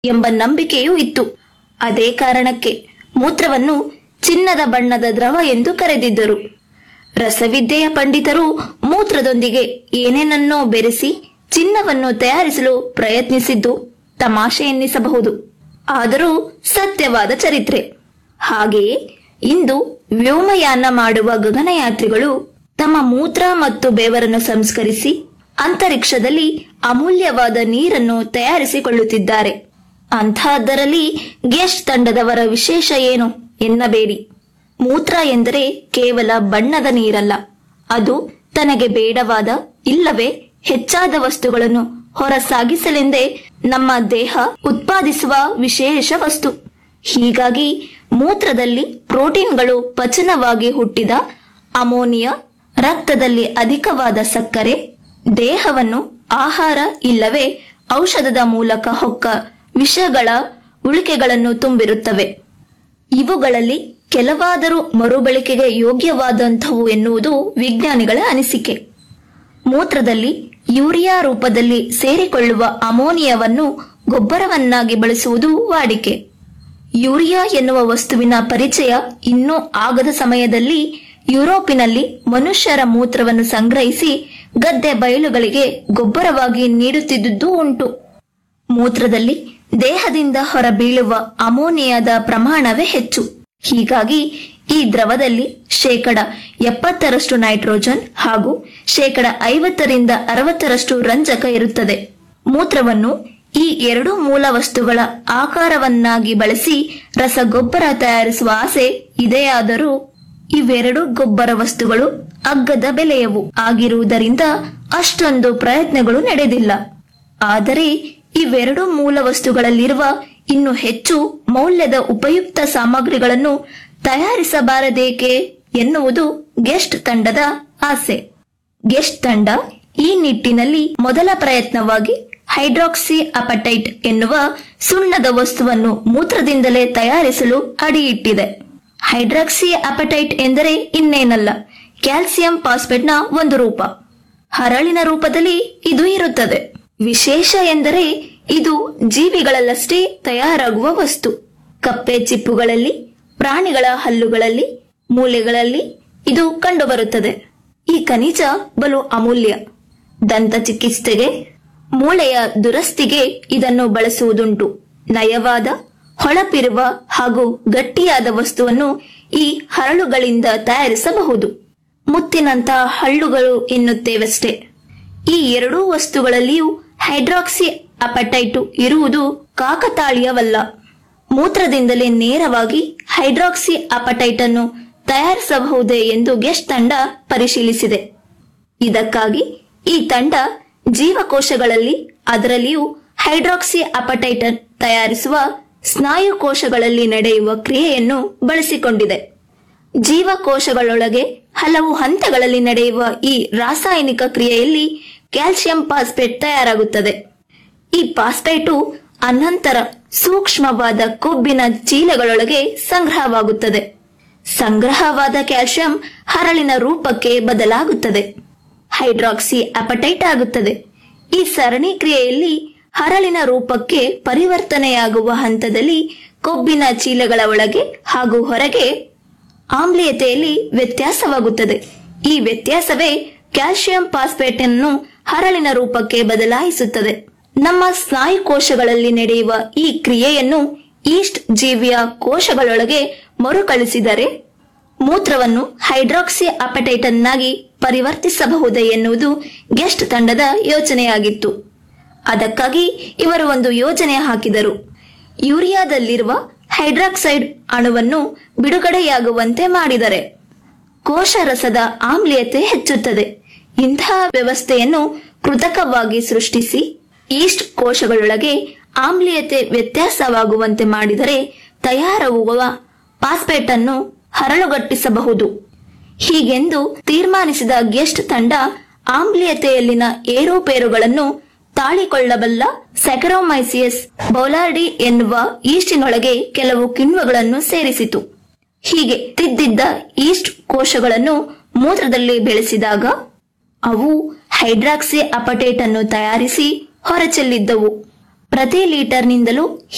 ಎಂಬ ನಂಬಿಕೆಯೂ ಇತ್ತು ಅದೇ ಕಾರಣಕ್ಕೆ ಮೂತ್ರವನ್ನು ಚಿನ್ನದ ಬಣ್ಣದ ದ್ರವ ಎಂದು ಕರೆದಿದ್ದರು ರಸವಿದ್ಯೆಯ ಪಂಡಿತರು ಮೂತ್ರದೊಂದಿಗೆ ಏನೇನನ್ನೋ ಬೆರೆಸಿ ಚಿನ್ನವನ್ನು ತಯಾರಿಸಲು ಪ್ರಯತ್ನಿಸಿದ್ದು ತಮಾಷೆ ಎನ್ನಿಸಬಹುದು ಆದರೂ ಸತ್ಯವಾದ ಚರಿತ್ರೆ ಹಾಗೆಯೇ ಇಂದು ವ್ಯೋಮಯಾನ ಮಾಡುವ ಗಗನಯಾತ್ರಿಗಳು ತಮ್ಮ ಮೂತ್ರ ಮತ್ತು ಬೆವರನ್ನು ಸಂಸ್ಕರಿಸಿ ಅಂತರಿಕ್ಷದಲ್ಲಿ ಅಮೂಲ್ಯವಾದ ನೀರನ್ನು ತಯಾರಿಸಿಕೊಳ್ಳುತ್ತಿದ್ದಾರೆ ಅಂತಹದ್ದರಲ್ಲಿ ಗೆಸ್ಟ್ ತಂಡದವರ ವಿಶೇಷ ಏನು ಎನ್ನಬೇಡಿ ಮೂತ್ರ ಎಂದರೆ ಕೇವಲ ಬಣ್ಣದ ನೀರಲ್ಲ ಅದು ತನಗೆ ಬೇಡವಾದ ಇಲ್ಲವೇ ಹೆಚ್ಚಾದ ವಸ್ತುಗಳನ್ನು ಹೊರಸಾಗಿಸಲೆಂದೇ ನಮ್ಮ ದೇಹ ಉತ್ಪಾದಿಸುವ ವಿಶೇಷ ವಸ್ತು ಹೀಗಾಗಿ ಮೂತ್ರದಲ್ಲಿ ಪ್ರೋಟೀನ್ಗಳು ಪಚನವಾಗಿ ಹುಟ್ಟಿದ ಅಮೋನಿಯಾ ರಕ್ತದಲ್ಲಿ ಅಧಿಕವಾದ ಸಕ್ಕರೆ ದೇಹವನ್ನು ಆಹಾರ ಇಲ್ಲವೇ ಔಷಧದ ಮೂಲಕ ಹೊಕ್ಕ ವಿಷಗಳ ಉಳಿಕೆಗಳನ್ನು ತುಂಬಿರುತ್ತವೆ ಇವುಗಳಲ್ಲಿ ಕೆಲವಾದರೂ ಮರುಬಳಕೆಗೆ ಯೋಗ್ಯವಾದಂಥವು ಎನ್ನುವುದು ವಿಜ್ಞಾನಿಗಳ ಅನಿಸಿಕೆ ಮೂತ್ರದಲ್ಲಿ ಯೂರಿಯಾ ರೂಪದಲ್ಲಿ ಸೇರಿಕೊಳ್ಳುವ ಅಮೋನಿಯಾವನ್ನು ಗೊಬ್ಬರವನ್ನಾಗಿ ಬಳಸುವುದು ವಾಡಿಕೆ ಯೂರಿಯಾ ಎನ್ನುವ ವಸ್ತುವಿನ ಪರಿಚಯ ಇನ್ನೂ ಆಗದ ಸಮಯದಲ್ಲಿ ಯುರೋಪಿನಲ್ಲಿ ಮನುಷ್ಯರ ಮೂತ್ರವನ್ನು ಸಂಗ್ರಹಿಸಿ ಗದ್ದೆ ಬಯಲುಗಳಿಗೆ ಗೊಬ್ಬರವಾಗಿ ನೀಡುತ್ತಿದ್ದುದು ಉಂಟು ಮೂತ್ರದಲ್ಲಿ ದೇಹದಿಂದ ಹೊರಬೀಳುವ ಅಮೋನಿಯಾದ ಪ್ರಮಾಣವೇ ಹೆಚ್ಚು ಹೀಗಾಗಿ ಈ ದ್ರವದಲ್ಲಿ ಶೇಕಡ ಎಪ್ಪತ್ತರಷ್ಟು ನೈಟ್ರೋಜನ್ ಹಾಗೂ ಶೇಕಡ ಐವತ್ತರಿಂದ ಅರವತ್ತರಷ್ಟು ರಂಜಕ ಇರುತ್ತದೆ ಮೂತ್ರವನ್ನು ಈ ಎರಡು ಮೂಲ ವಸ್ತುಗಳ ಆಕಾರವನ್ನಾಗಿ ಬಳಸಿ ರಸಗೊಬ್ಬರ ತಯಾರಿಸುವ ಆಸೆ ಇದೆಯಾದರೂ ಇವೆರಡು ಗೊಬ್ಬರ ವಸ್ತುಗಳು ಅಗ್ಗದ ಬೆಲೆಯವು ಆಗಿರುವುದರಿಂದ ಅಷ್ಟೊಂದು ಪ್ರಯತ್ನಗಳು ನಡೆದಿಲ್ಲ ಆದರೆ ಇವೆರಡು ಮೂಲ ವಸ್ತುಗಳಲ್ಲಿರುವ ಇನ್ನು ಹೆಚ್ಚು ಮೌಲ್ಯದ ಉಪಯುಕ್ತ ಸಾಮಗ್ರಿಗಳನ್ನು ತಯಾರಿಸಬಾರದೇಕೆ ಎನ್ನುವುದು ಗೆಸ್ಟ್ ತಂಡದ ಆಸೆ ಗೆಸ್ಟ್ ತಂಡ ಈ ನಿಟ್ಟಿನಲ್ಲಿ ಮೊದಲ ಪ್ರಯತ್ನವಾಗಿ ಹೈಡ್ರಾಕ್ಸಿ ಅಪಟೈಟ್ ಎನ್ನುವ ಸುಣ್ಣದ ವಸ್ತುವನ್ನು ಮೂತ್ರದಿಂದಲೇ ತಯಾರಿಸಲು ಅಡಿಯಿಟ್ಟಿದೆ ಹೈಡ್ರಾಕ್ಸಿ ಅಪಟೈಟ್ ಎಂದರೆ ಇನ್ನೇನಲ್ಲ ಕ್ಯಾಲ್ಸಿಯಂ ಫಾಸ್ಫೇಟ್ನ ಒಂದು ರೂಪ ಹರಳಿನ ರೂಪದಲ್ಲಿ ಇದು ಇರುತ್ತದೆ ವಿಶೇಷ ಎಂದರೆ ಇದು ಜೀವಿಗಳಲ್ಲಷ್ಟೇ ತಯಾರಾಗುವ ವಸ್ತು ಕಪ್ಪೆ ಚಿಪ್ಪುಗಳಲ್ಲಿ ಪ್ರಾಣಿಗಳ ಹಲ್ಲುಗಳಲ್ಲಿ ಮೂಲೆಗಳಲ್ಲಿ ಇದು ಕಂಡುಬರುತ್ತದೆ ಈ ಖನಿಜ ಬಲು ಅಮೂಲ್ಯ ದಂತ ಚಿಕಿತ್ಸೆಗೆ ಮೂಳೆಯ ದುರಸ್ತಿಗೆ ಇದನ್ನು ಬಳಸುವುದುಂಟು ನಯವಾದ ಹೊಳಪಿರುವ ಹಾಗೂ ಗಟ್ಟಿಯಾದ ವಸ್ತುವನ್ನು ಈ ಹರಳುಗಳಿಂದ ತಯಾರಿಸಬಹುದು ಮುತ್ತಿನಂತಹ ಹಳ್ಳುಗಳು ಎನ್ನುತ್ತೇವಷ್ಟೇ ಈ ಎರಡೂ ವಸ್ತುಗಳಲ್ಲಿಯೂ ಹೈಡ್ರಾಕ್ಸಿ ಅಪಟೈಟು ಇರುವುದು ಕಾಕತಾಳೀಯವಲ್ಲ ಮೂತ್ರದಿಂದಲೇ ನೇರವಾಗಿ ಹೈಡ್ರಾಕ್ಸಿ ಅಪಟೈಟ್ ಅನ್ನು ತಯಾರಿಸಬಹುದೇ ಎಂದು ಗೆಸ್ಟ್ ತಂಡ ಪರಿಶೀಲಿಸಿದೆ ಇದಕ್ಕಾಗಿ ಈ ತಂಡ ಜೀವಕೋಶಗಳಲ್ಲಿ ಅದರಲ್ಲಿಯೂ ಹೈಡ್ರಾಕ್ಸಿ ಅಪಟೈಟ್ ತಯಾರಿಸುವ ಸ್ನಾಯು ಕೋಶಗಳಲ್ಲಿ ನಡೆಯುವ ಕ್ರಿಯೆಯನ್ನು ಬಳಸಿಕೊಂಡಿದೆ ಜೀವಕೋಶಗಳೊಳಗೆ ಹಲವು ಹಂತಗಳಲ್ಲಿ ನಡೆಯುವ ಈ ರಾಸಾಯನಿಕ ಕ್ರಿಯೆಯಲ್ಲಿ ಕ್ಯಾಲ್ಸಿಯಂ ಫಾಸ್ಫೇಟ್ ತಯಾರಾಗುತ್ತದೆ ಈ ಫಾಸ್ಫೇಟು ಅನಂತರ ಸೂಕ್ಷ್ಮವಾದ ಕೊಬ್ಬಿನ ಚೀಲಗಳೊಳಗೆ ಸಂಗ್ರಹವಾಗುತ್ತದೆ ಸಂಗ್ರಹವಾದ ಕ್ಯಾಲ್ಸಿಯಂ ಹರಳಿನ ರೂಪಕ್ಕೆ ಬದಲಾಗುತ್ತದೆ ಹೈಡ್ರಾಕ್ಸಿ ಅಪಟೈಟ್ ಆಗುತ್ತದೆ ಈ ಸರಣಿ ಕ್ರಿಯೆಯಲ್ಲಿ ಹರಳಿನ ರೂಪಕ್ಕೆ ಪರಿವರ್ತನೆಯಾಗುವ ಹಂತದಲ್ಲಿ ಕೊಬ್ಬಿನ ಚೀಲಗಳ ಒಳಗೆ ಹಾಗೂ ಹೊರಗೆ ಆಮ್ಲೀಯತೆಯಲ್ಲಿ ವ್ಯತ್ಯಾಸವಾಗುತ್ತದೆ ಈ ವ್ಯತ್ಯಾಸವೇ ಕ್ಯಾಲ್ಸಿಯಂ ಫಾಸ್ಫೇಟ್ ಅನ್ನು ಹರಳಿನ ರೂಪಕ್ಕೆ ಬದಲಾಯಿಸುತ್ತದೆ ನಮ್ಮ ಸ್ನಾಯು ಕೋಶಗಳಲ್ಲಿ ನಡೆಯುವ ಈ ಕ್ರಿಯೆಯನ್ನು ಈಸ್ಟ್ ಜೀವಿಯ ಕೋಶಗಳೊಳಗೆ ಮರುಕಳಿಸಿದರೆ ಮೂತ್ರವನ್ನು ಹೈಡ್ರಾಕ್ಸಿ ಅಪಟೈಟ್ ಅನ್ನಾಗಿ ಪರಿವರ್ತಿಸಬಹುದೇ ಎನ್ನುವುದು ಗೆಸ್ಟ್ ತಂಡದ ಯೋಚನೆಯಾಗಿತ್ತು ಅದಕ್ಕಾಗಿ ಇವರು ಒಂದು ಯೋಜನೆ ಹಾಕಿದರು ಯೂರಿಯಾದಲ್ಲಿರುವ ಹೈಡ್ರಾಕ್ಸೈಡ್ ಅಣುವನ್ನು ಬಿಡುಗಡೆಯಾಗುವಂತೆ ಮಾಡಿದರೆ ಕೋಶರಸದ ಆಮ್ಲೀಯತೆ ಹೆಚ್ಚುತ್ತದೆ ಇಂತಹ ವ್ಯವಸ್ಥೆಯನ್ನು ಕೃತಕವಾಗಿ ಸೃಷ್ಟಿಸಿ ಈಸ್ಟ್ ಕೋಶಗಳೊಳಗೆ ಆಮ್ಲೀಯತೆ ವ್ಯತ್ಯಾಸವಾಗುವಂತೆ ಮಾಡಿದರೆ ತಯಾರಾಗುವ ಫಾಸ್ಫೇಟ್ ಅನ್ನು ಹರಳುಗಟ್ಟಿಸಬಹುದು ಹೀಗೆಂದು ತೀರ್ಮಾನಿಸಿದ ಗೆಸ್ಟ್ ತಂಡ ಆಮ್ಲೀಯತೆಯಲ್ಲಿನ ಏರುಪೇರುಗಳನ್ನು ತಾಳಿಕೊಳ್ಳಬಲ್ಲ ಸೆಕರೋಮೈಸಿಯಸ್ ಬೌಲಾರ್ಡಿ ಎನ್ನುವ ಈಸ್ಟಿನೊಳಗೆ ಕೆಲವು ಕಿಣ್ವಗಳನ್ನು ಸೇರಿಸಿತು ಹೀಗೆ ತಿದ್ದಿದ್ದ ಈಸ್ಟ್ ಕೋಶಗಳನ್ನು ಮೂತ್ರದಲ್ಲಿ ಬೆಳೆಸಿದಾಗ ಅವು ಹೈಡ್ರಾಕ್ಸಿ ಅಪಟೇಟ್ ಅನ್ನು ತಯಾರಿಸಿ ಹೊರಚೆಲ್ಲಿದ್ದವು ಪ್ರತಿ ಲೀಟರ್ನಿಂದಲೂ